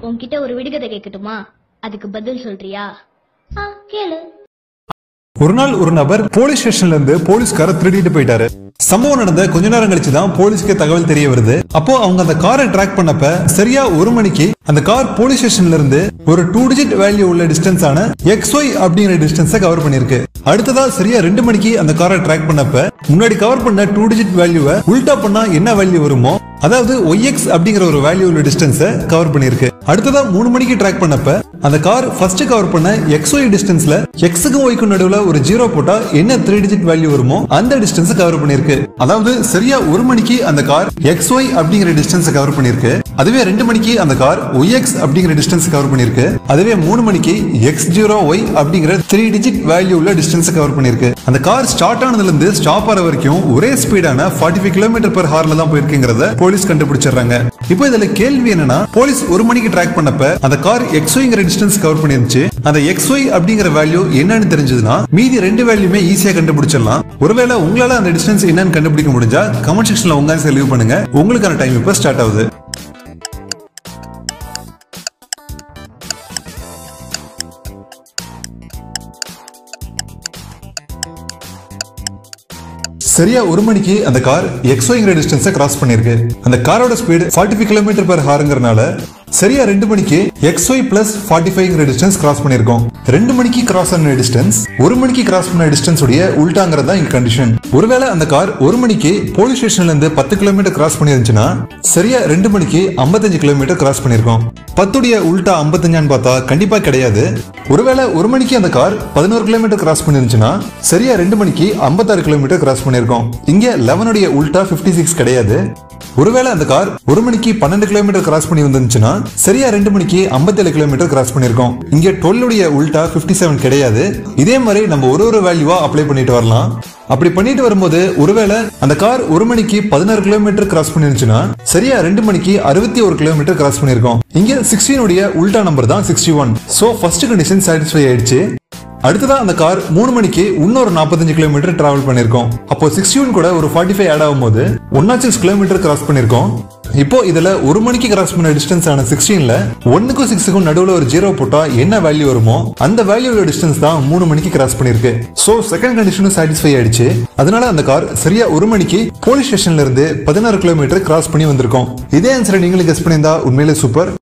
உன்கிட்ட ஒரு விடுகதை கேட்கட்டுமா அதுக்கு பதில் சொல்றியா ஆ கேளு ஒரு நாள் ஒரு நபர் போலீஸ் ஸ்டேஷன்ல இருந்து போலீஸ்கார திருடிட்டு போயிட்டாரு சம்பவம் நடந்த கொஞ்ச நேரம் கழிச்சு தான் போலீஸ்க்கு தகவல் தெரிய வருது அப்போ அவங்க அந்த காரை ட்ராக் பண்ணப்ப சரியா ஒரு மணிக்கு அந்த கார் போலீஸ் ஸ்டேஷன்ல இருந்து ஒரு டூ டிஜிட் வேல்யூ உள்ள டிஸ்டன்ஸ் ஆன XY அப்படிங்கிற டிஸ்டன்ஸை கவர் பண்ணிருக்கு அடுத்ததா சரியா ரெண்டு மணிக்கு அந்த காரை ட்ராக் பண்ணப்ப முன்னாடி கவர் பண்ண டூ டிஜிட் வேல்யூவை உல்டா பண்ணா என்ன வேல்யூ வருமோ அதாவது OX அப்படிங்கிற ஒரு வேல்யூ உள்ள டிஸ்டன்ஸை கவர் பண்ணிருக்கு அடுத்ததா மூணு மணிக்கு ட்ராக் பண்ணப்ப அந்த கார் ஃபர்ஸ்ட் கவர் பண்ண XY டிஸ்டன்ஸ்ல எக்ஸுக்கும் ஒய்க்கும் நடுவுல ஒரு ஜீரோ போட்டா என்ன த்ரீ டிஜிட் வேல்யூ வருமோ அந்த டிஸ்டன்ஸ் கவர் பண்ணிருக்கு அதாவது சரியா ஒரு மணிக்கு அந்த கார் XY அப்படிங்கிற டிஸ்டன்ஸ் கவர் பண்ணிருக்கு அதுவே ரெண்டு மணிக்கு அந்த கார் OX அப்படிங்கிற டிஸ்டன்ஸ் கவர் பண்ணிருக்கு அதுவே மூணு மணிக்கு எக்ஸ் ஜீரோ ஒய் அப்படிங்கிற த்ரீ டிஜிட் வேல்யூ உள்ள டிஸ்டன்ஸ் கவர் பண்ணிருக்கு அந்த கார் ஸ்டார்ட் ஆனதுல இருந்து ஸ்டாப் ஆற வரைக்கும் ஒரே ஸ்பீடான ஃபார்ட்டி ஃபைவ் கிலோமீட்டர் பெர் ஹார்ல தான் போயிருக்குங்கிறத போலீஸ் கண்டுபிடிச்சிடுறாங்க இப்போ இதுல கேள்வி என்னன்னா போலீஸ் ஒரு மணிக்கு ட்ராக் பண்ணப்ப அந்த கார் எக்ஸ்ஒய்ங்கிற டிஸ்டன்ஸ் கவர் பண்ணிருந்துச்சு அந்த எக்ஸ்ஒய் அப்படிங்கிற வேல்யூ என்னன்னு தெரிஞ்சதுன்னா மீதி ரெண்டு வேல்யூமே ஈஸியா கண்டுபிடிச்சிடலாம் ஒருவேளை உங்களால அந்த டிஸ்டன்ஸ் என்னன்னு கண்டுபிடிக்க முடிஞ்சா கமெண்ட் செக்ஷன்ல உங்க ஆன்சர் லீவ் பண்ணுங்க உங்களுக்கான டைம் இப்போ ஸ்டார்ட் ஆகுது சரியா ஒரு மணிக்கு அந்த கார் எக்ஸ்ஒய்ங்கிற டிஸ்டன்ஸை கிராஸ் பண்ணிருக்கு அந்த காரோட speed forty five kilometre per ஹாருங்கிறனால சரியா ரெண்டு மணிக்கு எக்ஸ்ஒய் பிளஸ் ஃபார்ட்டி ஃபைவ்ங்கிற டிஸ்டன்ஸ் கிராஸ் பண்ணிருக்கோம் ரெண்டு மணிக்கு கிராஸ் ஆன டிஸ்டன்ஸ் ஒரு மணிக்கு கிராஸ் பண்ண டிஸ்டன்ஸ் உடைய உல்டாங்கிறது தான் இங்க கண்டிஷன் ஒருவேளை அந்த கார் ஒரு மணிக்கு போலீஸ் ஸ்டேஷன்ல இருந்து பத்து கிலோமீட்டர் கிராஸ் பண்ணிருந்துச்சுன்னா சரியா ரெண்டு மணிக்கு ஐம்பத்தஞ்சு கிலோமீட்டர் கிராஸ் பண்ணிருக்கோம் பத்துடைய உல்டா ஐம்பத்தஞ்சான்னு பார்த்தா கண்டிப்பா கிடையாது ஒருவேளை ஒரு மணிக்கு அந்த கார் பதினோரு கிலோமீட்டர் கிராஸ் பண்ணிருந்துச்சுன்னா சரியா ரெண்டு மணிக்கு ஐம்பத்தாறு கிலோமீட்டர் கிராஸ் பண்ணிருக்கோம் இங்க லெவனுடைய உல்டா 56 சிக்ஸ் கிடையாது ஒருவேளை அந்த கார் ஒரு மணிக்கு பன்னெண்டு கிலோமீட்டர் கிராஸ் பண்ணி வந்துருந்துச்சுன்னா சரியா ரெண்டு மணிக்கு 57 கிலோமீட்டர் கிராஸ் பண்ணிருக்கோம் இங்க 12 உடைய உல்டா 57 செவன் கிடையாது இதே மாதிரி நம்ம ஒரு ஒரு வேல்யூவா அப்ளை பண்ணிட்டு வரலாம் அப்படி பண்ணிட்டு வரும்போது ஒருவேளை அந்த கார் ஒரு மணிக்கு பதினாறு கிலோமீட்டர் கிராஸ் பண்ணிருந்துச்சுன்னா சரியா ரெண்டு மணிக்கு அறுபத்தி ஒரு கிலோமீட்டர் கிராஸ் பண்ணிருக்கோம் இங்க 16 உடைய உல்டா நம்பர் தான் sixty one so first condition satisfy ஆயிடுச்சு அடுத்ததா அந்த கார் மூணு மணிக்கு இன்னொரு நாற்பத்தஞ்சு கிலோமீட்டர் டிராவல் பண்ணிருக்கோம் அப்போ சிக்ஸ்டி ஒன் கூட ஒரு ஃபார்ட்டி ஃபைவ் ஆட் ஆகும்போது one nought six kilometre cross பண்ணிருக்கோம் இப்போ இதுல ஒரு மணிக்கு கிராஸ் பண்ண டிஸ்டன்ஸ் ஆன சிக்ஸ்டீன்ல ஒன்னுக்கும் சிக்ஸுக்கும் நடுவுல ஒரு ஜீரோ போட்டா என்ன வேல்யூ வருமோ அந்த வேல்யூவோட டிஸ்டன்ஸ் தான் மூணு மணிக்கு கிராஸ் பண்ணிருக்கு சோ செகண்ட் கண்டிஷனும் சாட்டிஸ்ஃபை ஆயிடுச்சு அதனால அந்த கார் சரியா ஒரு மணிக்கு போலீஸ் ஸ்டேஷன்ல இருந்து பதினாறு கிலோமீட்டர் கிராஸ் பண்ணி வந்திருக்கோம் இதே ஆன்சரை நீங்களும் கெஸ் பண்ணியிருந்தா உண்மையிலே சூப்பர்